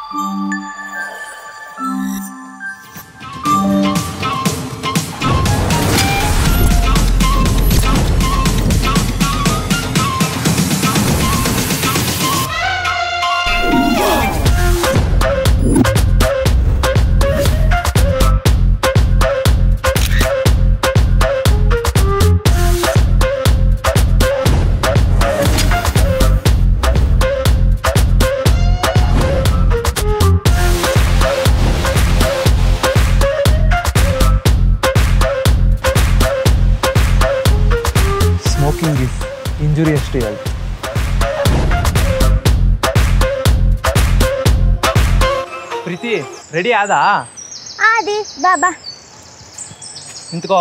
Smoking is injurious to health Preethi ready ಆದಾ ಆದಿ ಬಾಬಾ ನಿಂತ್ಕೋ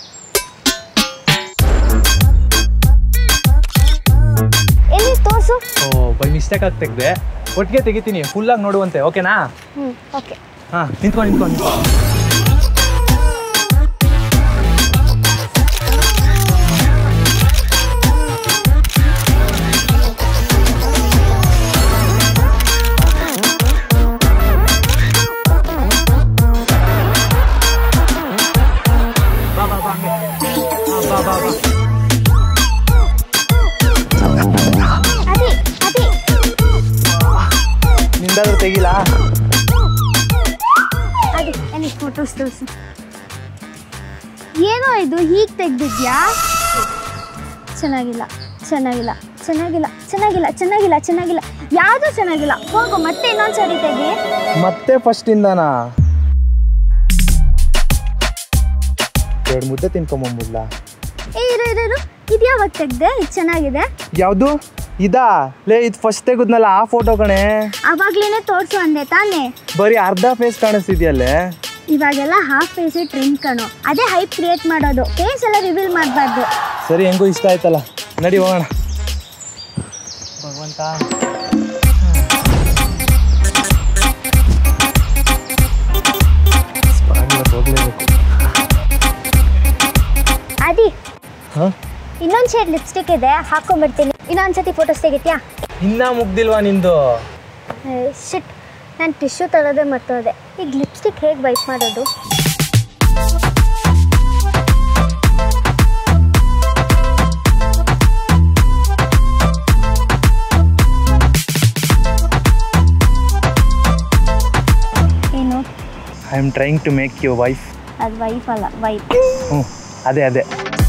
ಎಲ್ಲಿ ತೋರ್ಸು ಓ ಬೈ ಮಿಸ್ಟೇಕ್ ಆಗಿ ತೆಗ್ದೆ ಒಟ್ಟಿಗೆ ತೆಗಿತೀನಿ ಫುಲ್ಲಾಗಿ ನೋಡುವಂತೆ ಓಕೆನಾ ಹ್ಞೂ ಓಕೆ ಹಾಂ ನಿಂತ್ಕೊ ನಿಂತ್ಕೊ ನಿಂತ್ಕೊ ಬಾ ಬಾ ಬಾ ಹಂಗೆ. ಹಾ, ಬಾ ಬಾ ಬಾ ಅದಿ ಅದಿ ನಿಂದಾದ್ರೂ ತೆಗಿಲಾ ಅದಿ ಎಲ್ಲಿ ಫೋಟೋಸ್ ತೋರ್ಸು ಏನೋ ಇದು ಹೀಗೆ ತೆಗ್ದಿದ್ಯಾ ಚೆನ್ನಾಗಿಲ್ಲ ಚೆನ್ನಾಗಿಲ್ಲ ಚೆನ್ನಾಗಿಲ್ಲ ಚೆನ್ನಾಗಿಲ್ಲ ಚೆನ್ನಾಗಿಲ್ಲ ಚೆನ್ನಾಗಿಲ್ಲ ಯಾವುದು ಚೆನ್ನಾಗಿಲ್ಲ ಹೋಗು ಮತ್ತೆ ಇನ್ನೊಂದು ಸರಿ ತೆಗಿ ಮತ್ತೆ ಫಸ್ಟಿಂದನಾ ಎರಡು ಮುದ್ದೆ ತಿನ್ಕೊಂಬಂಬಿಡ್ಲಾ ಏ ಇರು ಇರು ಇರು ಇದು ಯಾವಾಗ ತೆಗ್ದೆ ಇದು ಚೆನ್ನಾಗಿದೆ ಯಾವುದು ಇದಾ ಲೇ ಇದು ಫಸ್ಟ್ ತೆಗುದ್ನಲ್ಲ ಆ ಫೋಟೋ ಕಣೆ ಅವಾಗ್ಲೇನೆ ತೋರ್ಸು ಅಂದೆ ತಾನೇ ಬರೀ ಅರ್ಧ ಫೇಸ್ ಕಾಣಿಸ್ತಿದ್ಯಲ್ಲೇ ಇವಾಗೆಲ್ಲ ಹಾಫ್ ಫೇಸ್ ಟ್ರೆಂಡ್ ಕಣೋ ಅದೇ ಹೈಪ್ ಕ್ರಿಯೇಟ್ ಮಾಡೋದು ಫೇಸ್ ಎಲ್ಲ ರಿವೀಲ್ ಮಾಡಬಾರ್ದು ಸರಿ ಹೆಂಗೂ ಇಷ್ಟ ಆಯ್ತಲ್ಲ ನಡಿ ಹೋಗೋಣ ಭಗವಂತ ಹೋಗ್ಲೇಬೇಕು ಅದಿ ಹಾಂ ಇನ್ನೊಂದು ಶೇಡ್ ಲಿಪ್ಸ್ಟಿಕ್ ಇದೆ ಹಾಕೊಂಡ್ಬಿಡ್ತೀನಿ ಇನ್ನೊಂದ್ಸತಿ ಫೋಟೋಸ್ ತೆಗಿತ್ಯಾ ಇನ್ನ ಮುಗ್ದಿಲ್ವಾ ನಿಂದು ಶಿಟ್ ನಾನು ಟಿಶ್ಯೂ ತರೋದೇ ಮರ್ತೋದೆ ಈಗ ಲಿಪ್ಸ್ಟಿಕ್ ಹೇಗೆ ವೈಪ್ ಮಾಡೋದು ಏನು I am trying to make you wife ಅದು ವೈಫ್ ಅಲ್ಲ ವೈಪ್ ಹ್ಞೂ ಅದೇ ಅದೇ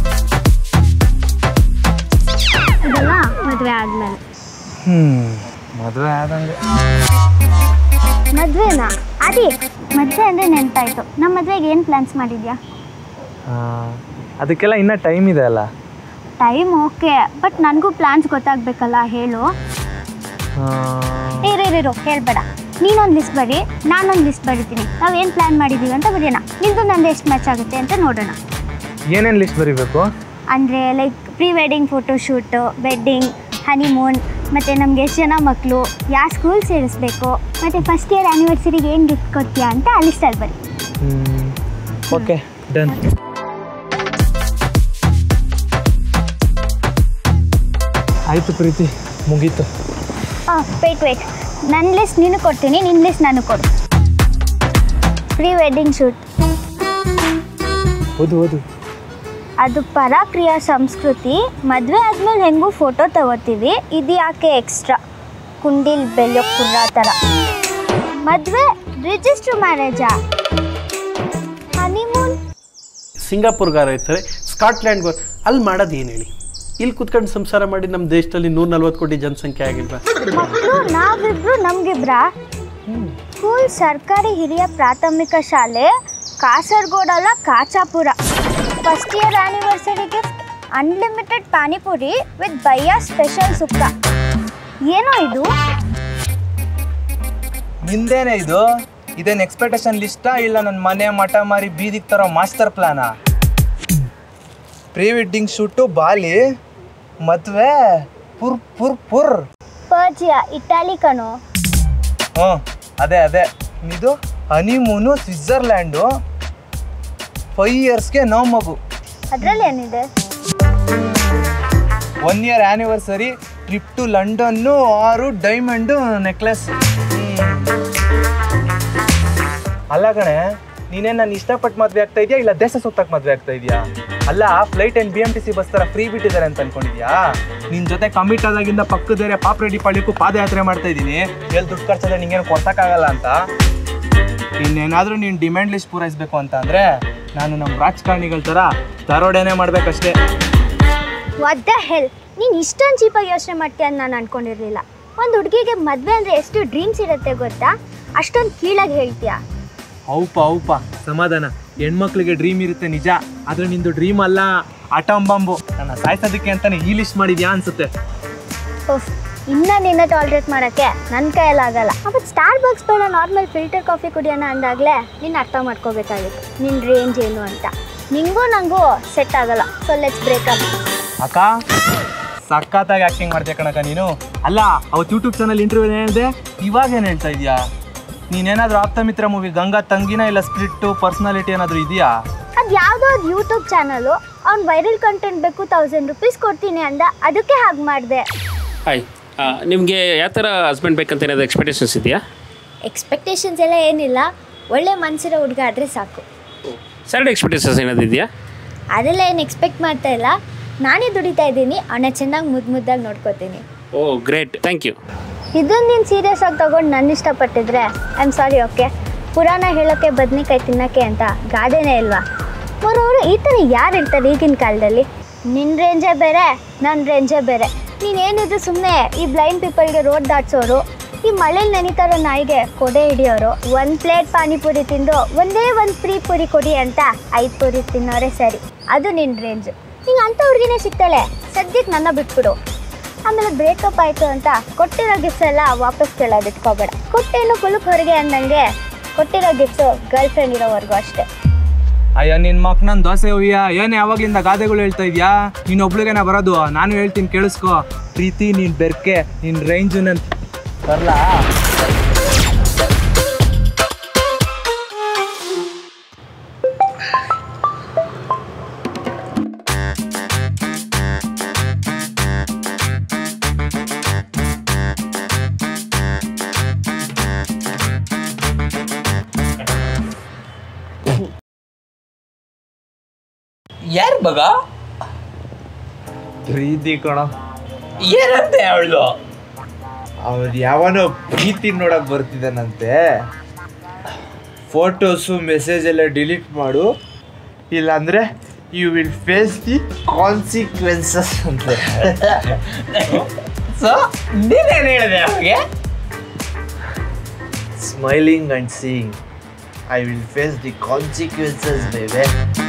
ಇದೆಲ್ಲ ಮದುವೆ ಆದಮೇಲೆ ಹ್ಞೂ ಮದುವೆ ಆದಂಗೆ ಮದುವೆನಾ ಅದೇ ಮದುವೆ ಅಂದರೆ ನೆನಪಾಯ್ತು ನಮ್ಮ ಮದುವೆಗೆ ಏನು ಪ್ಲ್ಯಾನ್ಸ್ ಮಾಡಿದ್ಯಾ ಆ, ಅದಕ್ಕೆಲ್ಲ ಇನ್ನೂ ಟೈಮ್ ಇದೆ ಅಲ್ಲ ಟೈಮ್ ಓಕೆ ಬಟ್ ನನಗೂ ಪ್ಲ್ಯಾನ್ಸ್ ಗೊತ್ತಾಗಬೇಕಲ್ಲ ಹೇಳು ಆ, ಇರು ಹೇಳ್ಬೇಡ ನೀನೊಂದು ಲಿಸ್ಟ್ ಬರಿ ನಾನೊಂದು ಲಿಸ್ಟ್ ಬರಿತೀನಿ ನಾವು ಏನು ಪ್ಲ್ಯಾನ್ ಮಾಡಿದ್ದೀವಿ ಅಂತ ಬರೆಯೋಣ ನಿಂದು ನಂದು ಎಷ್ಟು ಮ್ಯಾಚ್ ಆಗುತ್ತೆ ಅಂತ ನೋಡೋಣ ಏನೇನು ಲಿಸ್ಟ್ ಬರೀಬೇಕು ಅಂದರೆ like pre wedding photoshoot wedding honeymoon ಮತ್ತು ನಮಗೆ ಎಷ್ಟು ಜನ ಮಕ್ಕಳು ಯಾವ ಸ್ಕೂಲ್ ಸೇರಿಸ್ಬೇಕು ಮತ್ತು ಫಸ್ಟ್ ಇಯರ್ ಆ್ಯನಿವರ್ಸರಿಗೆ ಏನು ಗಿಫ್ಟ್ ಕೊಡ್ತೀಯಾ ಅಂತ ಆ ಲಿಸ್ಟಲ್ಲಿ ಬರಿ ಓಕೆ ಡನ್ ಆಯಿತು ಪ್ರೀತಿ ಮುಗೀತು ಹಾಂ ವೇಟ್ ವೇಟ್ ನನ್ನ ಲಿಸ್ಟ್ ನೀನು ಕೊಡ್ತೀನಿ ನಿನ್ನ ಲಿಸ್ಟ್ ನಾನು ಕೊಡು ಪ್ರೀ ವೆಡ್ಡಿಂಗ್ ಶೂಟ್ ಓದು ಓದು ಅದು ಪರಕ್ರಿಯಾ ಸಂಸ್ಕೃತಿ ಮದುವೆ ಆದ್ಮೇಲೆ ಹೆಂಗೂ ಫೋಟೋ ತಗೋತೀವಿ ಇದು ಯಾಕೆ ಎಕ್ಸ್ಟ್ರಾ ಕುಂಡಿಲ್ ಬೆಳೆಯೋ ಕುರ್ರ ಥರ ಮದುವೆ ರಿಜಿಸ್ಟ್ರ್ ಮ್ಯಾರೇಜಾ ಹನಿಮೂನ್ ಸಿಂಗಾಪುರ್ಗಾರ ಇರ್ತಾರೆ ಸ್ಕಾಟ್ಲ್ಯಾಂಡ್ಗಾರ ಅಲ್ಲಿ ಮಾಡೋದು ಏನು ಹೇಳಿ ಇಲ್ಲಿ ಕುತ್ಕೊಂಡು ಸಂಸಾರ ಮಾಡಿ ನಮ್ಮ ದೇಶದಲ್ಲಿ ನೂರ ನಲ್ವತ್ತು ಕೋಟಿ ಜನಸಂಖ್ಯೆ ಆಗಿಲ್ವಾ ಮಕ್ಕಳು ನಾವಿಬ್ರು ನಮ್ಗಿಬ್ರಾ ಸ್ಕೂಲ್ ಸರ್ಕಾರಿ ಹಿರಿಯ ಪ್ರಾಥಮಿಕ ಶಾಲೆ ಕಾಸರಗೋಡಲ್ಲ Kachapura first year anniversary gift unlimited panipuri with ಬಯ್ಯ ಸ್ಪೆಷಲ್ ಸುಕ್ಕ ಏನೋ ಇದು ನಿಂದೇನೆ ಇದು ಇದೇನು ಎಕ್ಸ್ಪೆಕ್ಟೇಷನ್ ಲಿಸ್ಟಾ ಇಲ್ಲ ನನ್ನ ಮನೆ ಮಠ ಮಾರಿ ಬೀದಿಗೆ ತರೋ ಮಾಸ್ಟರ್ ಪ್ಲಾನಾ ಪ್ರೀ ವೆಡ್ಡಿಂಗ್ ಶೂಟು ಬಾಲಿ ಮದುವೆ ಪುರ್ ಪುರ್ ಪುರ್ ಪರ್ಜಿಯಾ ಇಟಾಲಿ ಕಣೋ ಹ್ಞೂ ಅದೇ ಅದೇ ಇದು ಹನಿಮೂನು ಸ್ವಿಟ್ಜರ್ಲ್ಯಾಂಡು ಫೈವ್ ಇಯರ್ಸ್ಗೆ ನೋ ಮಗು ಅದರಲ್ಲಿ ಏನಿದೆ one year anniversary trip to London ಆರು ಡೈಮಂಡು ನೆಕ್ಲೆಸ್ ಅಲ್ಲ ಕಣೆ ನೀನೇ ನಾನು ಇಷ್ಟಪಟ್ಟು ಮದ್ವೆ ಆಗ್ತಾ ಇದೆಯಾ ಇಲ್ಲ ದೇಶ ಸುತ್ತಕ್ಕೆ ಮದ್ವೆ ಆಗ್ತಾ ಇದೆಯಾ ಅಲ್ಲ flight and B M T C bus ಥರ ಫ್ರೀ ಬಿಟ್ಟಿದ್ದಾರೆ ಅಂತ ಅನ್ಕೊಂಡಿದ್ಯಾ ನಿನ್ ಜೊತೆ ಕಮಿಟ್ ಆದಾಗಿಂದ ಪಕ್ಕದೇರೆ ಪಾಪ್ರೆಡ್ಡಿ ಪಾಳ್ಯಕ್ಕೂ ಪಾದಯಾತ್ರೆ ಮಾಡ್ತಾ ಇದ್ದೀನಿ ಎಲ್ಲಿ ದುಡ್ಡು ಖರ್ಚಾದ್ರೆ ನಿಂಗೇನು ಕೊಡ್ಸಕ್ಕಾಗಲ್ಲ ಅಂತ ಇನ್ನೇನಾದ್ರೂ ನೀನು ಡಿಮ್ಯಾಂಡ್ ಲಿಸ್ಟ್ ಪೂರೈಸಬೇಕು ಅಂತ ಅಂದ್ರೆ ನಾನು ನಮ್ಮ ರಾಜಕಾರಣಿಗಳ ಥರ ದರೋಡೆನೇ ಮಾಡ್ಬೇಕಷ್ಟೇ ವಾಟ್ ದ ಹೆಲ್ ನೀನು ಇಷ್ಟೊಂದು ಚೀಪಾಗಿ ಯೋಚನೆ ಮಾಡ್ತೀಯ ಅಂತ ನಾನು ಅನ್ಕೊಂಡಿರ್ಲಿಲ್ಲ ಒಂದು ಹುಡುಗಿಗೆ ಮದುವೆ ಅಂದರೆ ಎಷ್ಟು ಡ್ರೀಮ್ಸ್ ಇರುತ್ತೆ ಗೊತ್ತಾ ಅಷ್ಟೊಂದು ಕೀಳಾಗಿ ಹೇಳ್ತೀಯ ಹೌಪ ಹೌಪ ಸಮಾಧಾನ ಹೆಣ್ಮಕ್ಳಿಗೆ ಡ್ರೀಮ್ ಇರುತ್ತೆ ನಿಜ ಆದ್ರೆ ನಿಂದು ಡ್ರೀಮ್ ಅಲ್ಲ ಆಟಮ್ ಬಾಂಬು ನನ್ನ ಸಾಯ್ಸೋದಕ್ಕೆ ಅಂತಾನೆ ಈ ಲಿಸ್ಟ್ ಮಾಡಿದ್ಯಾ ಅನ್ಸುತ್ತೆ ಓಫ್ ಇನ್ನ ನಿನ್ನ ಟಾಲ್ರೇಟ್ ಮಾಡೋಕ್ಕೆ ನನ್ನ ಕೈಯಲ್ಲಾಗಲ್ಲ ಅವತ್ತು ಸ್ಟಾರ್ ಬಾಕ್ಸ್ ಬೇಡ ನಾರ್ಮಲ್ ಫಿಲ್ಟರ್ ಕಾಫಿ ಕುಡಿಯೋಣ ಅಂದಾಗಲೇ ನೀನು ಅರ್ಥ ಮಾಡ್ಕೋಬೇಕಾಗಿತ್ತು ನಿನ್ನ ರೇಂಜ್ ಏನು ಅಂತ ನಿಂಗೂ ನನಗೂ ಸೆಟ್ ಆಗಲ್ಲ ಸೊ ಲೆಟ್ಸ್ ಬ್ರೇಕಪ್ ಅಕ್ಕ ಸಖತ್ತಾಗಿ ಆಕ್ಟಿಂಗ್ ಮಾಡ್ತೀಯ ಕಣಕ್ಕ ನೀನು ಅಲ್ಲ ಅವತ್ತು ಯೂಟ್ಯೂಬ್ ಚಾನಲ್ ಇಂಟರ್ವ್ಯೂ ಹೇಳಿದೆ ಇವಾಗ ಏನು ಹೇಳ್ತಾ ಇದೀಯಾ ನೀನೇನಾದ್ರೂ ಆಪ್ತಮಿತ್ರ ಮೂವಿ ಗಂಗಾ ತಂಗಿನ ಇಲ್ಲ ಸ್ಪ್ಲಿಟ್ಟು ಪರ್ಸನಾಲಿಟಿ ಏನಾದರೂ ಇದೆಯಾ ಅದು ಯಾವುದೋ ಒಂದು ಯೂಟ್ಯೂಬ್ ಚಾನಲು ಅವ್ನು ವೈರಲ್ ಕಂಟೆಂಟ್ ಬೇಕು ತೌಸಂಡ್ ರುಪೀಸ್ ಕೊಡ್ತೀನಿ ಅಂದ ಅದಕ್ಕೆ ಹಾಗೆ ಮಾಡಿದೆ ಹಾಯ್ ನಿಮಗೆ ಯಾವ ಥರ ಹಸ್ಬೆಂಡ್ ಬೇಕಂತ ಏನಾದರೂ ಎಕ್ಸ್ಪೆಕ್ಟೇಷನ್ಸ್ ಇದೆಯಾ ಎಕ್ಸ್ಪೆಕ್ಟೇಷನ್ಸ್ ಎಲ್ಲ ಏನಿಲ್ಲ ಒಳ್ಳೆ ಮನಸ್ಸಿರೋ ಹುಡುಗ ಆದರೆ ಸಾಕು ಸ್ಯಾಲರಿ ಎಕ್ಸ್ಪೆಕ್ಟೇಷನ್ಸ್ ಏನಾದ್ರು ಇದೆಯಾ ಅದೆಲ್ಲ ಏನು ಎಕ್ಸ್ಪೆಕ್ಟ್ ಮಾಡ್ತಾ ಇಲ್ಲ ನಾನೇ ದುಡಿತಾ ಇದ್ದೀನಿ ಅವನ ಚೆನ್ನಾಗಿ ಮುದ್ದು ಮುದ್ದಾಗಿ ನೋಡ್ಕೋತೀನಿ ಓ ಗ್ರೇಟ್ ಥ್ಯಾಂಕ್ ಯು ಇದನ್ನ ನೀನು ಸೀರಿಯಸ್ ಆಗಿ ತಗೊಂಡು ನನ್ನ ಇಷ್ಟಪಟ್ಟಿದ್ರೆ ಐ ಆಮ್ ಸಾರಿ ಓಕೆ ಪುರಾಣ ಹೇಳೋಕ್ಕೆ ಬದನೆಕಾಯಿ ತಿನ್ನೋಕ್ಕೆ ಅಂತ ಗಾದೆನೇ ಇಲ್ವಾ ಮರೋರು ಈ ಥರ ಯಾರು ಇರ್ತಾರೆ ಈಗಿನ ಕಾಲದಲ್ಲಿ ನಿನ್ನ ರೇಂಜೇ ಬೇರೆ ನನ್ನ ರೇಂಜೇ ಬೇರೆ ನೀನೇನಿದ್ರು ಸುಮ್ಮನೆ ಈ ಬ್ಲೈಂಡ್ ಪೀಪಲ್ಗೆ ರೋಡ್ ದಾಟ್ಸೋರು ಈ ಮಳೇಲಿ ನೆನಿತಾರೋ ನಾಯಿಗೆ ಕೊಡೆ ಹಿಡಿಯೋರು ಒಂದು ಪ್ಲೇಟ್ ಪಾನಿಪುರಿ ತಿಂದು ಒಂದೇ ಒಂದು ಫ್ರೀ ಪುರಿ ಕೊಡಿ ಅಂತ ಐದು ಪುರಿ ತಿನ್ನೋರೇ ಸರಿ ಅದು ನಿನ್ನ ರೇಂಜ್ ಹಿಂಗೆ ಅಂಥ ಹುಡುಗಿನೇ ಸಿಗ್ತಾಳೆ ಸದ್ಯಕ್ಕೆ ನನ್ನ ಬಿಟ್ಬಿಡು ಆಮೇಲೆ ಬ್ರೇಕಪ್ ಆಯಿತು ಅಂತ ಕೊಟ್ಟಿರೋ ಗಿಫ್ಟ್ಸ್ ಎಲ್ಲ ವಾಪಸ್ ಕೇಳೋದು ಇಟ್ಕೋಬೇಡ ಕೊಟ್ಟೇನು ಕುಲಕ್ ಹೊರಗೆ ಅಂದಂಗೆ ಕೊಟ್ಟಿರೋ ಗಿಫ್ಟ್ಸು ಗರ್ಲ್ ಫ್ರೆಂಡ್ ಇರೋವರೆಗೂ ಅಷ್ಟೇ ಅಯ್ಯ ನಿನ್ ಮಕ್ ನನ್ ದೋಸೆ ಹುಯ್ಯ ಏನ್ ಯಾವಾಗ್ಲಿಂದ ಗಾದೆಗಳು ಹೇಳ್ತಾ ಇದ್ಯಾ ನೀನ್ ಒಬ್ಳಿಗೆನ ಬರೋದು ನಾನು ಹೇಳ್ತೀನಿ ಕೇಳಿಸ್ಕೊ ಪ್ರೀತಿ ನೀನ್ ಬೆರ್ಕೆ ನಿನ್ ರೇಂಜ್ ನನ್ ಬರ್ಲಾ ಯಾರು ಮಗ ಪ್ರೀತಿ ಕಣ ಏನಂತೆ ಅವಳು ಅವ್ರು ಯಾವನೋ ಪ್ರೀತಿ ನೋಡಕ್ ಬರ್ತಿದ್ದಾನಂತೆ ಫೋಟೋಸು ಮೆಸೇಜ್ ಎಲ್ಲ ಡಿಲೀಟ್ ಮಾಡು ಇಲ್ಲಾಂದ್ರೆ you will face the consequences ಅಂತ ಸೊ ನೀನೇನು ಹೇಳಿದೆ ಅವಳಿಗೆ smiling and seeing I will face the consequences babe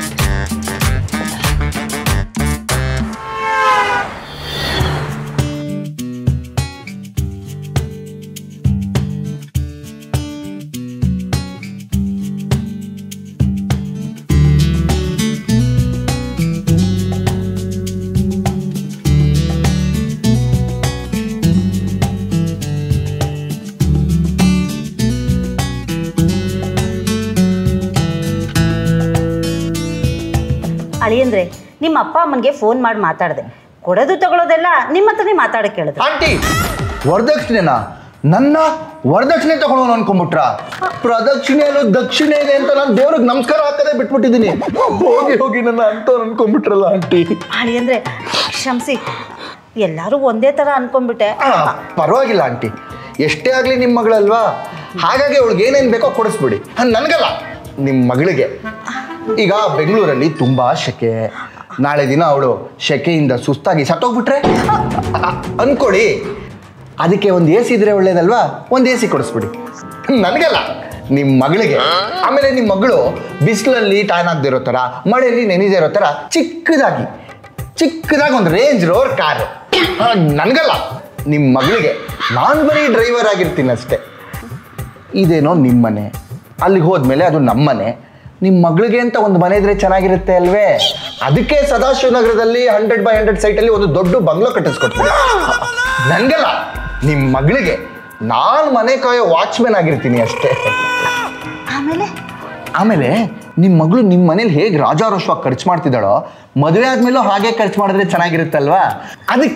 ಅಳಿಯಂದ್ರೆ ನಿಮ್ಮ ಅಪ್ಪ ಅಮ್ಮನಿಗೆ ಫೋನ್ ಮಾಡಿ ಮಾತಾಡಿದೆ ಕೊಡೋದು ತಗೊಳ್ಳೋದೆಲ್ಲ ನಿಮ್ಮ ಹತ್ರನೇ ಮಾತಾಡಕ್ಕೆ ಹೇಳಿದ್ರು ಆಂಟಿ ವರದಕ್ಷಿಣೆನಾ ನನ್ನ ವರದಕ್ಷಿಣೆ ತಗೊಳ್ಳೋನು ಅನ್ಕೊಂಬಿಟ್ರ ಪ್ರದಕ್ಷಿಣೆಯಲ್ಲೂ ದಕ್ಷಿಣೆ ಇದೆ ಅಂತ ನಾನು ದೇವ್ರಿಗೆ ನಮಸ್ಕಾರ ಹಾಕದೆ ಬಿಟ್ಬಿಟ್ಟಿದ್ದೀನಿ ಹೋಗಿ ಹೋಗಿ ನನ್ನ ಅಂತವ್ರು ಅನ್ಕೊಂಬಿಟ್ರಲ್ಲ ಆಂಟಿ ಅಳಿಯಂದ್ರೆ ಕ್ಷಮಿಸಿ ಎಲ್ಲರೂ ಒಂದೇ ಥರ ಅನ್ಕೊಂಡ್ಬಿಟ್ಟೆ ಆ, ಪರವಾಗಿಲ್ಲ ಆಂಟಿ ಎಷ್ಟೇ ಆಗಲಿ ನಿಮ್ಮ ಮಗಳಲ್ವಾ ಹಾಗಾಗಿ ಅವಳಿಗೆ ಏನೇನು ಬೇಕೋ ಕೊಡಿಸ್ಬಿಡಿ ನನಗಲ್ಲ ನಿಮ್ಮ ಮಗಳಿಗೆ ಈಗ ಬೆಂಗಳೂರಲ್ಲಿ ತುಂಬಾ ಶೆಕೆ ನಾಳೆ ದಿನ ಅವಳು ಶೆಕೆಯಿಂದ ಸುಸ್ತಾಗಿ ಸತ್ತೋಗ್ಬಿಟ್ರೆ ಅ- ಅನ್ಕೊಳ್ಳಿ ಅದಕ್ಕೆ ಒಂದು ಎ ಸಿ ಇದ್ರೆ ಒಳ್ಳೇದಲ್ವಾ ಒಂದು ಎ ಸಿ ಕೊಡಿಸ್ಬಿಡಿ ನನಗಲ್ಲ ನಿಮ್ಮ ಮಗಳಿಗೆ ಆಮೇಲೆ ನಿಮ್ಮ ಮಗಳು ಬಿಸಿಲಲ್ಲಿ ಟ್ಯಾನ್ ಆಗದೆ ಇರೋ ಥರ ಮಳೆಯಲ್ಲಿ ನೆನೆದೇ ಇರೋ ಥರ ಚಿಕ್ಕದಾಗಿ ಚಿಕ್ಕದಾಗಿ ಒಂದು ರೇಂಜ್ ರೋರ್ ಕಾರು ನನಗಲ್ಲ ನಿಮ್ಮ ಮಗಳಿಗೆ ನಾನು ಬರೀ ಡ್ರೈವರ್ ಆಗಿರ್ತೀನಿ ಅಷ್ಟೇ ಇದೇನೋ ನಿಮ್ಮನೆ ಅಲ್ಲಿಗೆ ಹೋದ್ಮೇಲೆ ಅದು ನಮ್ಮನೆ ನಿಮ್ಮ ಮಗಳಿಗೆ ಅಂತ ಒಂದು ಮನೆ ಇದ್ರೆ ಚೆನ್ನಾಗಿರುತ್ತೆ ಅಲ್ವೇ ಅದಕ್ಕೆ ಸದಾಶಿವನಗರದಲ್ಲಿ ಹಂಡ್ರೆಡ್ ಬೈ ಹಂಡ್ರೆಡ್ ಸೈಟಲ್ಲಿ ಒಂದು ದೊಡ್ಡ ಬಂಗ್ಲೋ ಕಟ್ಟಿಸ್ಕೊಡ್ತೀನಿ ನನಗಲ್ಲ ನಿಮ್ಮ ಮಗಳಿಗೆ ನಾನು ಮನೆ ಕಾಯೋ ವಾಚ್ಮೆನ್ ಆಗಿರ್ತೀನಿ ಅಷ್ಟೇ ಆಮೇಲೆ ಆಮೇಲೆ ನಿಮ್ಮ ಮಗಳು ನಿಮ್ಮ ಮನೇಲಿ ಹೇಗೆ ರಾಜಾರೋಷವಾಗಿ ಖರ್ಚು ಮಾಡ್ತಿದ್ದಾಳೋ ಮದುವೆ ಆದ್ಮೇಲೂ ಹಾಗೆ ಖರ್ಚು ಮಾಡಿದ್ರೆ ಚೆನ್ನಾಗಿರುತ್ತಲ್ವಾ ಅದಕ್ಕೆ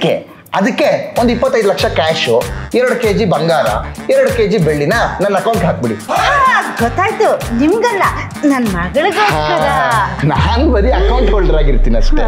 ಅದಕ್ಕೆ ಒಂದು ಇಪ್ಪತ್ತೈದು ಲಕ್ಷ ಕ್ಯಾಶು ಎರಡು ಕೆ ಜಿ ಬಂಗಾರ ಎರಡು ಕೆ ಜಿ ಬೆಳ್ಳಿನ ನನ್ನ ಅಕೌಂಟ್ಗೆ ಹಾಕ್ಬಿಡಿ ಆ, ಗೊತ್ತಾಯ್ತು ನಿಮ್ಗಲ್ಲ ನನ್ನ ಮಗಳಿಗೋಸ್ಕರ ನಾನು ಬರೀ ಅಕೌಂಟ್ ಹೋಲ್ಡರ್ ಆಗಿರ್ತೀನಿ ಅಷ್ಟೇ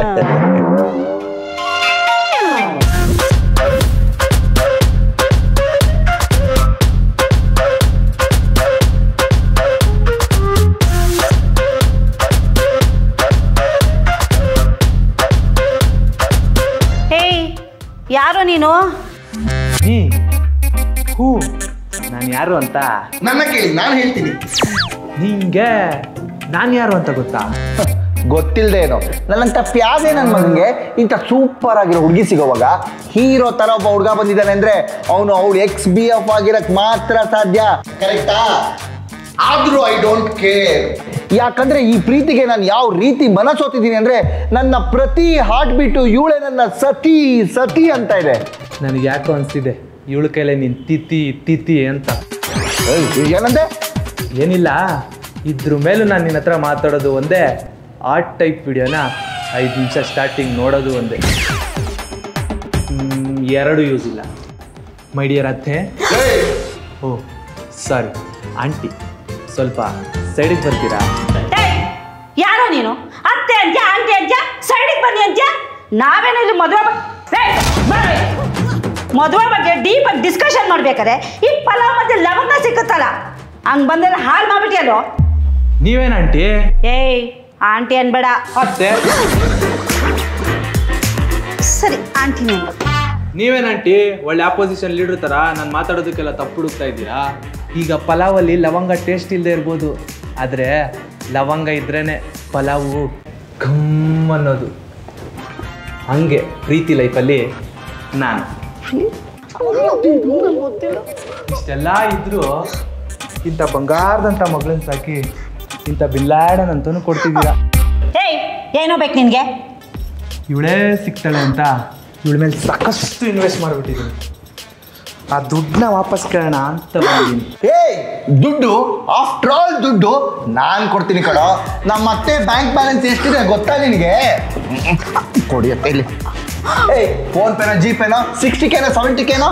ಹೇಯ್ ಯಾರೋ ನೀನು ನೀ ಹೂ ನಾನು ಯಾರು ಅಂತ ನನ್ನ ಕೇಳಿ ನಾನು ಹೇಳ್ತೀನಿ ನಿಂಗೆ ನಾನು ಯಾರು ಅಂತ ಗೊತ್ತಾ ಗೊತ್ತಿಲ್ಲದೆ ಏನೋ ನನ್ನಂತ ಪ್ಯಾದೆ ನನ್ನ ಮಗನಿಗೆ ಇಂಥ ಸೂಪರ್ ಆಗಿರೋ ಹುಡುಗಿ ಸಿಗೋವಾಗ ಹೀರೋ ತರ ಒಬ್ಬ ಹುಡುಗ ಬಂದಿದ್ದಾನೆ ಅಂದ್ರೆ ಅವನು ಅವಳು ಎಕ್ಸ್ ಬಿ ಎಫ್ ಆಗಿರಕ್ ಮಾತ್ರ ಸಾಧ್ಯ ಕರೆಕ್ಟಾ ಆದ್ರೂ ಐ ಡೋಂಟ್ ಕೇರ್ ಯಾಕಂದ್ರೆ ಈ ಪ್ರೀತಿಗೆ ನಾನು ಯಾವ ರೀತಿ ಮನಸೋತಿದ್ದೀನಿ ಅಂದ್ರೆ ನನ್ನ ಪ್ರತಿ ಹಾರ್ಟ್ ಬೀಟು ಇವಳೆ ನನ್ನ ಸತಿ ಸತಿ ಅಂತ ಇದೆ ನನಗೆ ಯಾಕೋ ಅನಿಸ್ತಿದೆ ಇವಳ ಕೈಲೇ ನೀನು ತಿತ್ತಿ ತಿತ್ತಿ ಅಂತ ಏಯ್, ಏನಂದೆ ಏನಿಲ್ಲ ಇದ್ರ ಮೇಲೂ ನಾನು ನಿನ್ನ ಹತ್ರ ಮಾತಾಡೋದು ಒಂದೇ ಆರ್ಟ್ ಟೈಪ್ ವಿಡಿಯೋನ ಐದು ನಿಮಿಷ ಸ್ಟಾರ್ಟಿಂಗ್ ನೋಡೋದು ಒಂದೇ ಹ್ಮ್, ಎರಡು ಯೂಸ್ ಇಲ್ಲ ಮೈ ಡಿಯರ್ ಅತ್ತೆ ಓ ಸಾರಿ ಆಂಟಿ ಸ್ವಲ್ಪ ಸೈಡಿಗೆ ಬರ್ತೀರಾ ಏಯ್, ಯಾರೋ ನೀನು ಅತ್ತೆ ಅಂತ್ಯ ಆಂಟಿ ಅಂತ್ಯ ಸೈಡಿಗೆ ಬನ್ನಿ ಅಂತ್ಯ ನಾವೇನೋ ಇಲ್ಲಿ ಮದುವೆ ಬ- ಏಯ್, ಬರ್ರಿ. ಮದುವೆ ಬಗ್ಗೆ ಡೀಪ್ ಆಗಿ ಡಿಸ್ಕಷನ್ ಮಾಡ್ಬೇಕಾದ್ರೆ ಈ ಪಲಾವ್ ಮತ್ತೆ ಲವಂಗ ಸಿಕ್ಕತ್ತಲ್ಲ ಹಂಗ್ ಬಂದೆಲ್ಲ ಹಾಳು ಮಾಡ್ಬಿಟ್ಟಿಯಲ್ಲೋ ನೀವೇನು ಆಂಟಿ ಏಯ್ ಆಂಟಿ ಅನ್ಬೇಡ ಅತ್ತೆ ಸರಿ ಆಂಟಿನೇ ಅನ್ಬೇಡ. ನೀವೇನ್ ಆಂಟಿ ಒಳ್ಳೆ ಆಪೋಸಿಷನ್ ಲೀಡರ್ ತರ ನಾನು ಮಾತಾಡೋದಕ್ಕೆಲ್ಲ ತಪ್ಪು ಹುಡುಕ್ತಾ ಇದ್ದೀರಾ ಈಗ ಪಲಾವಲ್ಲಿ ಲವಂಗ ಟೇಸ್ಟ್ ಇಲ್ಲದೆ ಇರ್ಬೋದು ಆದರೆ ಲವಂಗ ಇದ್ರೇನೆ ಪಲಾವು ಘಮ್ ಅನ್ನೋದು ಹಂಗೆ ಪ್ರೀತಿ ಲೈಫಲ್ಲಿ ನಾನು ಇಷ್ಟೆಲ್ಲ ಇದ್ರೂ ಇಂಥ ಬಂಗಾರದಂಥ ಮಗಳನ್ನ ಸಾಕಿ ಇಂಥ ಬಿಲ್ಲಾಡನ್ ಅಂತಲೂ ಕೊಡ್ತಿದ್ದೀರಾ ಏಯ್ ಏನೋ ಬೇಕು ನಿನಗೆ ಇವಳೇ ಸಿಗ್ತಾಳೆ ಅಂತ ಇವಳ ಮೇಲೆ ಸಾಕಷ್ಟು ಇನ್ವೆಸ್ಟ್ ಮಾಡಿಬಿಟ್ಟಿದ್ದೀನಿ ಆ ದುಡ್ಡನ್ನ ವಾಪಸ್ ಕೇಳೋಣ ಅಂತ ಬಂದಿದ್ದೀನಿ ಏಯ್ ದುಡ್ಡು ಆಫ್ಟರ್ ಆಲ್ ದುಡ್ಡು ನಾನು ಕೊಡ್ತೀನಿ ಕಡೋ ನಮ್ಮ ಮತ್ತೆ ಬ್ಯಾಂಕ್ ಬ್ಯಾಲೆನ್ಸ್ ಎಷ್ಟಿದೆ ಗೊತ್ತಾ ನಿನಗೆ ಕೊಡಿಯತ್ತೆ ಇಲ್ಲಿ ಏಯ್ ಫೋನ್ ಪೇನೋ ಜಿ ಪೇನೋ ಸಿಕ್ಸ್ಟಿ ಕೇನೋ ಸೆವೆಂಟಿ ಕೇನೋ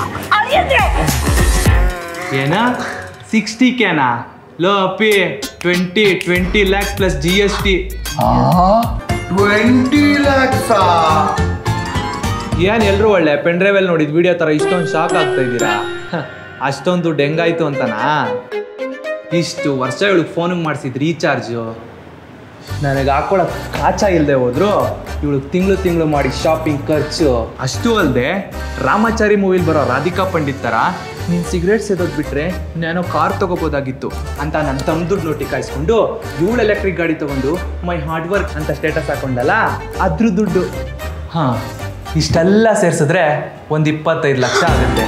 ಏನ ಸಿಕ್ಸ್ಟಿ ಕೆನಾ ಲೋ ಅಪ್ಪಿ twenty twenty lakhs plus G S T twenty ಲ್ಯಾಕ್ಸಾ ಏನ್ ಎಲ್ರು ಒಳ್ಳೆ ಪೆನ್ ಡ್ರೈವಲ್ಲಿ ನೋಡಿದ್ ವಿಡಿಯೋ ತರ ಇಷ್ಟೊಂದು ಶಾಕ್ ಆಗ್ತಾ ಇದ್ದೀರಾ ಹ, ಅಷ್ಟೊಂದು ದುಡ್ಡು ಹೆಂಗಾಯ್ತು ಅಂತನಾ ಇಷ್ಟು ವರ್ಷ ಇವಳಿಗೆ ಫೋನಿಗೆ ಮಾಡಿಸಿದ್ ರೀಚಾರ್ಜು ನನಗೆ ಹಾಕೊಳಕ್ ಕಾಚ ಇಲ್ಲದೆ ಹೋದ್ರು ಇವಳಿಗೆ ತಿಂಗಳು ತಿಂಗಳು ಮಾಡಿ ಶಾಪಿಂಗ್ ಖರ್ಚು ಅಷ್ಟು ಅಲ್ಲದೆ ರಾಮಾಚಾರಿ ಮೂವಿಲಿ ಬರೋ ರಾಧಿಕಾ ಪಂಡಿತ್ ಥರ ನೀನು ಸಿಗರೇಟ್ ಸೇದೋದು ಬಿಟ್ರೆ ನಾನು ಕಾರ್ ತಗೋಬೋದಾಗಿತ್ತು ಅಂತ ನನ್ನ ತಮ್ಮ ದುಡ್ಡು ನೋಟಿ ಕಾಯಿಸ್ಕೊಂಡು ಇವಳು ಎಲೆಕ್ಟ್ರಿಕ್ ಗಾಡಿ ತಗೊಂಡು ಮೈ ಹಾರ್ಡ್ ವರ್ಕ್ ಅಂತ ಸ್ಟೇಟಸ್ ಹಾಕೊಂಡಲ್ಲ ಅದ್ರ ದುಡ್ಡು ಹಾಂ ಇಷ್ಟೆಲ್ಲ ಸೇರಿಸಿದ್ರೆ ಒಂದು ಇಪ್ಪತ್ತೈದು ಲಕ್ಷ ಆಗುತ್ತೆ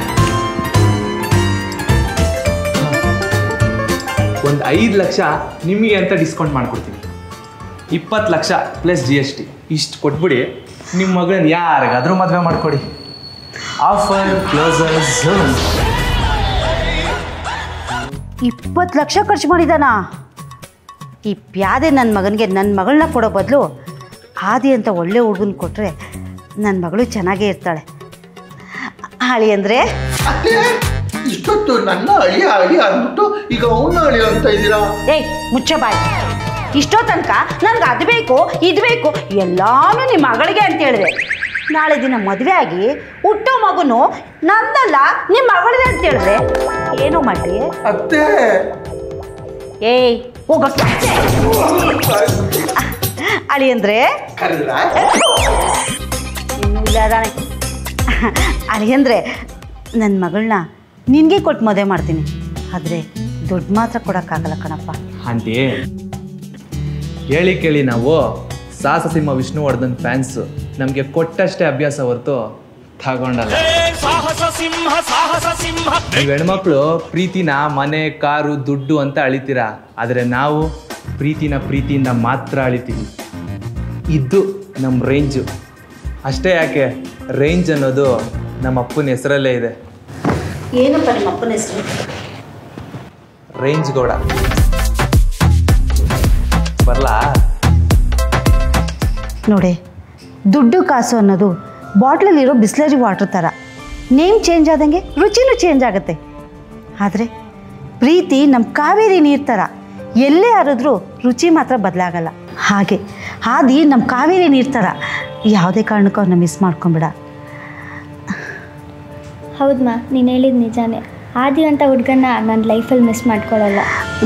ಒಂದು ಐದು ಲಕ್ಷ ನಿಮಗೆ ಅಂತ ಡಿಸ್ಕೌಂಟ್ ಮಾಡ್ಕೊಡ್ತೀನಿ ಇಪ್ಪತ್ತು lakh plus G S T ಇಷ್ಟು ಕೊಟ್ಬಿಡಿ ನಿಮ್ಮ ಮಗಳನ್ನ ಯಾರಿಗಾದ್ರೂ ಮದುವೆ ಮಾಡಿಕೊಡಿ ಆಫರ್ ಕ್ಲೋಸರ್ ಝೋನ್ ಇಪ್ಪತ್ತು ಲಕ್ಷ ಖರ್ಚು ಮಾಡಿದಾನ ಈ ಪ್ಯಾದೆ ನನ್ನ ಮಗನಿಗೆ ನನ್ನ ಮಗಳನ್ನ ಕೊಡೋ ಬದಲು ಆದಿ ಅಂತ ಒಳ್ಳೆ ಹುಡುಗನ ಕೊಟ್ಟರೆ ನನ್ನ ಮಗಳು ಚೆನ್ನಾಗೇ ಇರ್ತಾಳೆ ಹಾಳಿ ಅಂದರೆ ಅತ್ತೆ ಇಷ್ಟೊತ್ತು ನನ್ನ ಅಳಿಯ ಅಳಿಯ ಅಂದ್ಬಿಟ್ಟು ಈಗ ಅವನ್ನ ಅಳಿಯ ಅಂತ ಇದ್ದೀರಾ ಏಯ್ ಮುಚ್ಚ ಬಾಯ್ ಇಷ್ಟೋ ತನಕ ನನ್ಗೆ ಅದು ಬೇಕು ಇದು ಬೇಕು ಎಲ್ಲಾನು ನಿಮ್ಮ ಮಗಳಿಗೆ ಅಂತ ಹೇಳಿದೆ ನಾಳೆ ದಿನ ಮದುವೆ ಆಗಿ ಹುಟ್ಟೋ ಮಗುನು ನಂದಲ್ಲ ನಿಮ್ಮ ಮಗಳದೇ ಅಂತ ಹೇಳಿದ್ರೆ ಏನೋ ಮಾಡಿ ಅತ್ತೆ ಏಯ್ ಹೋಗ ಅಳಿ ಅಂದ್ರೆ ಕರೆದ್ರ ಇನ್ನೂ ಇಲ್ಲ ರಾಣಿ ಅಳಿ ಅಂದ್ರೆ ನನ್ನ ಮಗಳನ್ನ ನಿನಗೆ ಕೊಟ್ಟು ಮದುವೆ ಮಾಡ್ತೀನಿ ಆದರೆ ದುಡ್ಡು ಮಾತ್ರ ಕೊಡೋಕ್ಕಾಗಲ್ಲ ಕಣಪ್ಪ ಆಂಟಿ ಹೇಳಿ ಕೇಳಿ ನಾವು ಸಾಹಸಸಿಂಹ ವಿಷ್ಣುವರ್ಧನ್ ಫ್ಯಾನ್ಸು ನಮಗೆ ಕೊಟ್ಟಷ್ಟೇ ಅಭ್ಯಾಸ ಹೊರತು ತಗೊಂಡಲ್ಲ ನೀವು ಹೆಣ್ಮಕ್ಳು ಪ್ರೀತಿನ ಮನೆ ಕಾರು ದುಡ್ಡು ಅಂತ ಅಳಿತೀರಾ ಆದರೆ ನಾವು ಪ್ರೀತಿನ ಪ್ರೀತಿಯಿಂದ ಮಾತ್ರ ಅಳಿತೀವಿ ಇದು ನಮ್ಮ ರೇಂಜು ಅಷ್ಟೇ ಯಾಕೆ ರೇಂಜ್ ಅನ್ನೋದು ನಮ್ಮ ಅಪ್ಪನ ಹೆಸರಲ್ಲೇ ಇದೆ ಏನಪ್ಪ ನಿಮ್ಮ ಅಪ್ಪನ ಹೆಸರು ರೇಂಜ್ ಗೌಡ ಬರ್ಲಾ ನೋಡಿ ದುಡ್ಡು ಕಾಸು ಅನ್ನೋದು ಬಾಟ್ಲಲ್ಲಿರೋ ಬಿಸ್ಲರಿ ವಾಟರ್ ಥರ ನೇಮ್ ಚೇಂಜ್ ಆದಂಗೆ ರುಚಿನೂ ಚೇಂಜ್ ಆಗುತ್ತೆ ಆದರೆ ಪ್ರೀತಿ ನಮ್ಮ ಕಾವೇರಿ ನೀರು ಥರ ಎಲ್ಲೇ ಹರಿದ್ರೂ ರುಚಿ ಮಾತ್ರ ಬದಲಾಗಲ್ಲ ಹಾಗೆ ಆದಿ ನಮ್ಮ ಕಾವೇರಿ ನೀರು ಥರ ಯಾವುದೇ ಕಾರಣಕ್ಕೂ ಅವನ್ನ ಮಿಸ್ ಮಾಡ್ಕೊಂಬಿಡ ಹೌದಮ್ಮ ನೀನು ಹೇಳಿದ ನಿಜಾನೇ ಆದಿ ಅಂತ ಹುಡುಗನ್ನ ನನ್ನ ಲೈಫಲ್ಲಿ ಮಿಸ್ ಮಾಡ್ಕೊಳ್ಳಲ್ಲ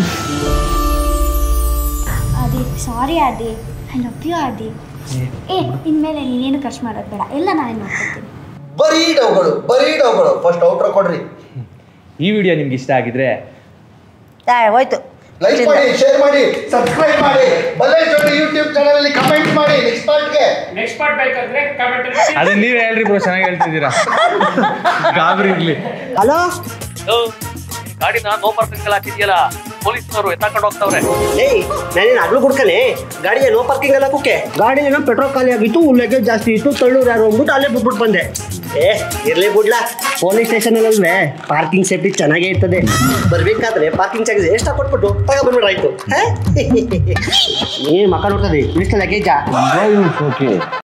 ಆದಿ ಸಾರಿ ಆದಿ ಐ ಲವ್ ಯು ಆದಿ ಏ ಇನ್ಮೇಲೆ ನೀನೇನು ಖರ್ಚು ಮಾಡೋದು ಬೇಡ ಎಲ್ಲ ನಾನೇ ನೋಡ್ಕೊತೀನಿ ಬರೀ ಡೌಗಳು ಬರೀ ಡೌಗಳು ಫಸ್ಟ್ ಔಟ್ರ್ ಕೊಡ್ರಿ ಈ ವಿಡಿಯೋ ನಿಮ್ಗೆ ಇಷ್ಟ ಆಗಿದ್ರೆ ಹೋಯ್ತು ಲೈಕ್ ಮಾಡಿ ಶೇರ್ ಮಾಡಿ ಸಬ್ಸ್ಕ್ರೈಬ್ ಮಾಡಿ ಬಲ್ಲೇಶ್ವರಿ ಯೂಟ್ಯೂಬ್ ಚಾನಲ್ ಅಲ್ಲಿ ಕಮೆಂಟ್ ಮಾಡಿ ನೆಕ್ಸ್ಟ್ ಪಾರ್ಟ್ಗೆ ನೆಕ್ಸ್ಟ್ ಪಾರ್ಟ್ ಬೇಕಂದ್ರೆ ಕಮೆಂಟ್ ಅದನ್ನ ನೀವೇ ಹೇಳ್ರಿ ಬ್ರೋ ಚೆನ್ನಾಗಿ ಹೇಳ್ತಿದ್ದೀರಾ ಗಾಬರಿ ಇರ್ಲಿ ಹಲೋ ಗಾಡಿನ ನೋ ಪಾರ್ಕಿಂಗ್ ಹಾಕಿದ್ಯಲ್ಲ ಪೊಲೀಸ್ನವರು ಎತ್ತಾಕೊಂಡು ಹೋಗ್ತಾವ್ರೆ ಏಯ್ ನಾನೇನು ಹಗ್ಲು ಕುಡ್ಕನೆ ಗಾಡಿಗೆ ನೋ ಪಾರ್ಕಿಂಗ್ ಎಲ್ಲ ಕುಕ್ಕೆ ಗಾಡಿ ಏನೋ ಪೆಟ್ರೋಲ್ ಖಾಲಿ ಆಗಿತ್ತು ಲಗೇಜ್ ಜಾಸ್ತಿ ಇತ್ತು ತಳ್ಳೂರು ಯಾರು ಅಂದ್ಬಿಟ್ಟು ಅಲ್ಲೇ ಬಿಟ್ಬಿಟ್ಟು ಬಂದೆ ಏ ಇರ್ಲಿ ಬಿಡ್ಲಾ ಪೊಲೀಸ್ ಸ್ಟೇಷನ್ ಅಲ್ವೇ ಪಾರ್ಕಿಂಗ್ ಸೇಫ್ಟಿ ಚೆನ್ನಾಗೇ ಇರ್ತದೆ ಬರ್ಬೇಕಾದ್ರೆ ಪಾರ್ಕಿಂಗ್ ಚಾರ್ಜ್ ಎಷ್ಟು ಕೊಟ್ಬಿಟ್ಟು ತಗ ಬಂದ್ಬಿಡ್ರಾಯ್ತು ನೀನು ಮಕ್ಕ ನೋಡ್ತದೆ ಇಷ್ಟು ಲಗೇಜಾ